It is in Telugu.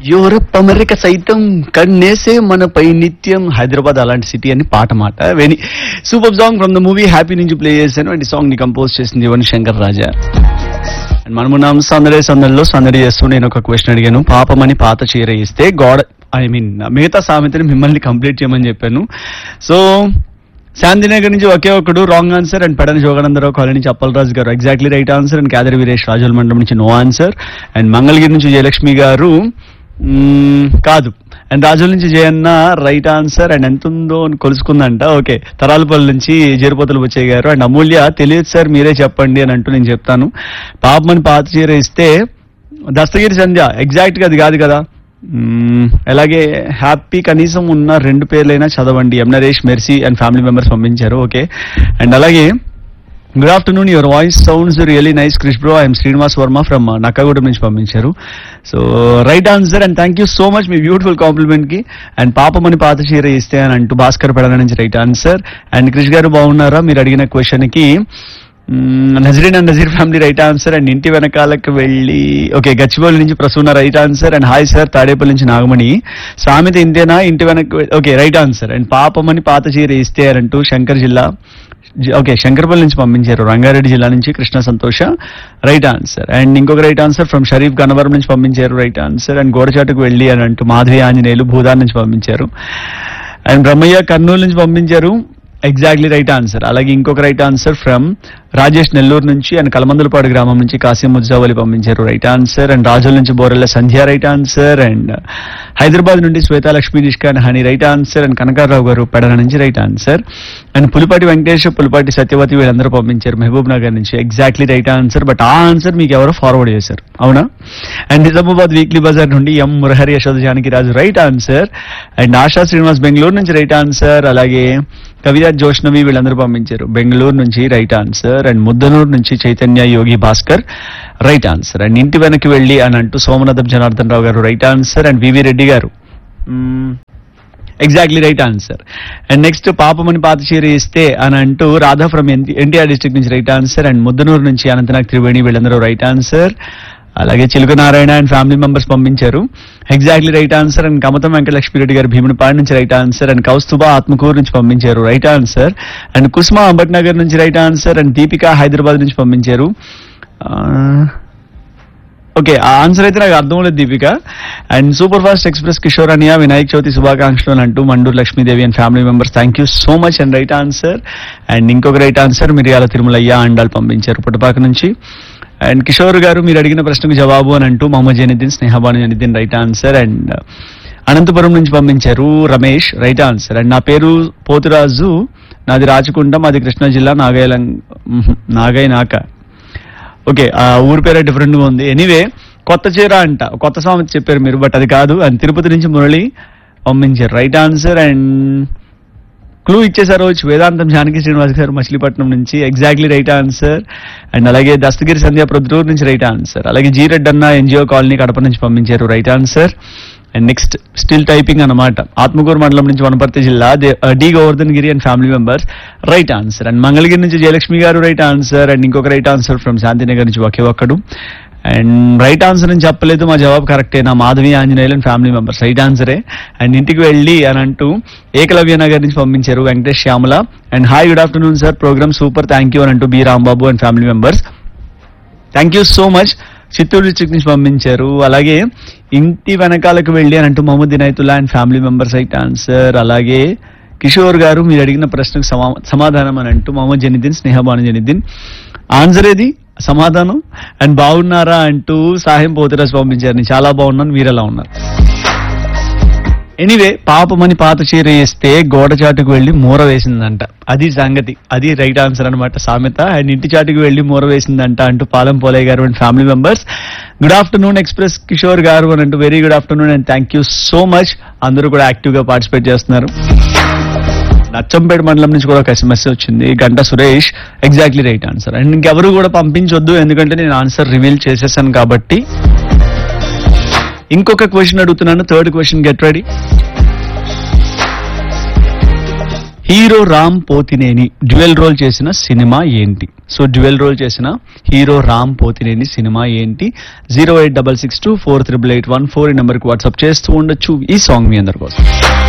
యూరప్ అమెరిక సైతం కన్నేసే మనపై నిత్యం హైదరాబాద్ అలాంటి సిటీ అని పాట మాట వెని super song from the movie Happy నుంచి ప్లే చేశాను అండ్ ఈ సాంగ్ ని కంపోజ్ చేసింది యువన్ శంకర్ రాజా అండ్ మనమున్నాం సందడి సందడిలో సందడి చేస్తూ నేను ఒక క్వశ్చన్ అడిగాను పాపమని పాత చీర ఇస్తే గోడ ఐ మీన్ మిగతా సామెతని మిమ్మల్ని కంప్లీట్ చేయమని చెప్పాను సో శాంతినగర్ నుంచి ఒకే ఒకడు రాంగ్ ఆన్సర్ అండ్ పెడని జోగానందరావు కాలనీ నుంచి Appalaraju garu exactly right answer and Kedari Veeresh Rajula మండలం నుంచి నో ఆన్సర్ అండ్ మంగళగిరి నుంచి జయలక్ష్మి గారు మ్మ్, కాదు అండ్ రాజుల నుంచి జయన్న రైట్ ఆన్సర్ అండ్ ఎంత ఉందో అని కొలుసుకుందంట ఓకే తరాలపల్లి నుంచి జేరుపోతలు వచ్చే గారు అండ్ అమూల్య తెలియదు సార్ మీరే చెప్పండి అని అంటూ నేను చెప్తాను పాపమని పాత చీర ఇస్తే దస్తగిరి సంధ్య ఎగ్జాక్ట్ గా అది కాదు కదా మ్మ్, అలాగే హ్యాపీ కనీసం ఉన్న రెండు పేర్లైనా చదవండి M Naresh Mercy and family members పంపించారు ఓకే అండ్ అలాగే good afternoon your voice sounds really nice Krish bro I'm Srinivas Varma from Nakkagudem నుంచి పంపించారు so right answer and thank you so much మీ బ్యూటిఫుల్ కాంప్లిమెంట్ కి అండ్ పాపమని పాత చీర ఇస్తే అని అంటూ భాస్కర్ పెడల నుంచి రైట్ ఆన్సర్ అండ్ క్రిష్ గారు బాగున్నారా మీరు అడిగిన క్వశ్చన్ కి మ్మ్, Nazreen and Nazeer family right answer and ఇంటి వెనకాలకు వెళ్ళి ఓకే గచ్చిబౌలి నుంచి Prasuna right answer and hi sir Tadepalli నుంచి నాగమణి సామెత ఇంతేనా ఇంటి వెనక ఓకే రైట్ ఆన్సర్ అండ్ పాపమని పాత చీర ఇస్తే అని అంటూ శంకర్ జిల్లా జి- ఓకే శంకర్పల్లి నుంచి పంపించారు రంగారెడ్డి జిల్లా నుంచి Krishna Santosha right answer and ఇంకొక right answer from Sharif Gannavaram నుంచి పంపించారు రైట్ ఆన్సర్ అండ్ గోడచాటుకు వెళ్ళి అని అంటూ మాధవి ఆంజనేయులు భూదాన్ నుంచి పంపించారు అండ్ బ్రహ్మయ్య కర్నూలు నుంచి పంపించారు ఎగ్జాక్ట్లీ రైట్ ఆన్సర్ అలాగే ఇంకొక right answer from Rajesh Nellore నుంచి అండ్ కలమందులపాడు గ్రామం నుంచి కాసిం ముజ్జావలి పంపించారు రైట్ ఆన్సర్ అండ్ రాజుల నుంచి Borella Sandhya right answer and Hyderabad నుండి Swetha Lakshmi Nishkan Hani right answer and Kanakarao garu Pedana నుంచి right answer and Pulipati Venkatesh Pulipati Satyavathi వీళ్ళందరూ పంపించారు మహబూబ్ నగర్ నుంచి ఎగ్జాక్ట్లీ రైట్ ఆన్సర్ బట్ ఆ ఆన్సర్ మీకు ఎవరో ఫార్వర్డ్ చేశారు అవునా అండ్ నిజామాబాద్ వీక్లీ బజార్ నుండి M Murahari Yashoda Janaki Raju right answer and Asha Srinivas Bengaluru నుంచి రైట్ ఆన్సర్ అలాగే కవిత జోష్నవి వీళ్ళందరూ పంపించారు బెంగళూరు నుంచి రైట్ ఆన్సర్ అండ్ ముద్దనూరు నుంచి Chaitanya Yogi Bhaskar right answer and ఇంటి వెనక్కి వెళ్ళి అని అంటూ Somanatham Janardhan Rao garu right answer and V V Reddy garu exactly right answer and next పాపమని పాత చీర ఇస్తే అని అంటూ రాధా ఫ్రమ్ ఎన్టీఆర్ డిస్ట్రిక్ట్ నుంచి రైట్ ఆన్సర్ అండ్ ముద్దనూరు నుంచి అనంతనాగ్ త్రివేణి వీళ్ళందరూ రైట్ ఆన్సర్ అలాగే Chiluka Narayana and family members పంపించారు exactly right answer and Kamatam Venkatalakshmi Reddy garu Bhimunipadu నుంచి right answer and Kaustuba Atmakur నుంచి పంపించారు right answer and Kusma Ambatnagar నుంచి right answer and Deepika Hyderabad నుంచి పంపించారు ఆ, ఓకే ఆ ఆన్సర్ అయితే నాకు అర్థం లేదు Deepika and super fast express Kishore అనియా వినాయక చవితి శుభాకాంక్షలు అని అంటూ Manduru Lakshmidevi and family members thank you so much and right answer and ఇంకొక రైట్ ఆన్సర్ మిరియాల తిరుమలయ్య అండాలు పంపించారు పుట్టపాక నుంచి అండ్ కిషోర్ గారు మీరు అడిగిన ప్రశ్నకు జవాబు అని అంటూ Mohammed Janiddin Snehabanu Janiddin right answer and Anantapuram నుంచి పంపించారు రమేష్ రైట్ ఆన్సర్ అండ్ నా పేరు పోతురాజు నాది రాచకుండం అది కృష్ణా జిల్లా నాగైలం నాగై నాక ఓకే ఆ ఊరి పేరే డిఫరెంట్ గా ఉంది ఎనీవే కొత్త చీర అంట కొత్త సామెత చెప్పారు మీరు బట్ అది కాదు అండ్ తిరుపతి నుంచి మురళి పంపించారు రైట్ ఆన్సర్ అండ్ క్లూ ఇచ్చేసారు వచ్చి వేదాంతం జానకి శ్రీనివాస్ గారు మచిలీపట్నం నుంచి ఎగ్జాక్ట్లీ రైట్ ఆన్సర్ అండ్ అలాగే దస్తగిరి సంధ్య ప్రొద్దుటూరు నుంచి రైట్ ఆన్సర్ అలాగే జీ రెడ్ అన్న ఎన్జిఓ కాలనీ కడప నుంచి పంపించారు right answer and next still typing అన్నమాట ఆత్మకూరు మండలం నుంచి వనపర్తి జిల్లా దే- ఆ, D Govardhan Giri and family members right answer and Mangalagiri నుంచి Jayalakshmi garu right answer and ఇంకొక రైట్ ఆన్సర్ ఫ్రమ్ శాంతినగర్ నుంచి ఒకే ఒక్కడు అండ్ రైట్ ఆన్సర్ అని చెప్పలేదు మా జవాబు కరెక్టే నా Madhavi Anjaneyulu and family members రైట్ ఆన్సరే అండ్ ఇంటికి వెళ్ళి అని అంటూ ఏకలవ్య నగర్ నుంచి పంపించారు Venkatesh Shyamala and hi good afternoon sir programme super thank you అని అంటూ B Rambabu and family members thank you so much Chittoor district నుంచి పంపించారు అలాగే ఇంటి వెనకాలకు వెళ్ళి అని అంటూ Mohammed Dinaitulla and family members right answer అలాగే కిషోర్ గారు మీరు అడిగిన ప్రశ్నకు సమా- సమాధానం అని అంటూ మహమ్మద్ జనిద్దీన్ స్నేహబాను జనిద్దీన్ ఆన్సర్ ఏది సమాధానం అండ్ బాగున్నారా అంటూ సాయం పోతురాజు పంపించారు నేను చాలా బాగున్నాను మీరు ఎలా ఉన్నారు ఎనీవే పాపమని పాత చీర వేస్తే గోడ చాటుకు వెళ్లి మూర వేసిందంట అది సంగతి అది రైట్ ఆన్సర్ అన్నమాట సామెత అండ్ ఇంటి చాటుకు వెళ్లి మూర వేసిందంట అంటూ Palem Polaiah garu and family members good afternoon express Kishore garu అని అంటూ very good afternoon and thank you so much అందరూ కూడా యాక్టివ్ గా పార్టిసిపేట్ చేస్తున్నారు నచ్చంపేట మండలం నుంచి కూడా ఒక ఎస్ఎంఎస్ వచ్చింది గంట Suresh exactly right answer and ఇంకెవరు కూడా పంపించొద్దు ఎందుకంటే నేను ఆన్సర్ రివీల్ చేసేసాను కాబట్టి ఇంకొక క్వశ్చన్ అడుగుతున్నాను third question get ready hero Ram Pothineni dual role చేసిన సినిమా ఏంటి సో డ్యువెల్ రోల్ చేసిన హీరో రామ్ పోతినేని సినిమా ఏంటి zero eight double six two four triple eight one four ఈ నెంబర్కి వాట్సాప్ చేస్తూ ఉండొచ్చు ఈ సాంగ్ మీ అందరి కోసం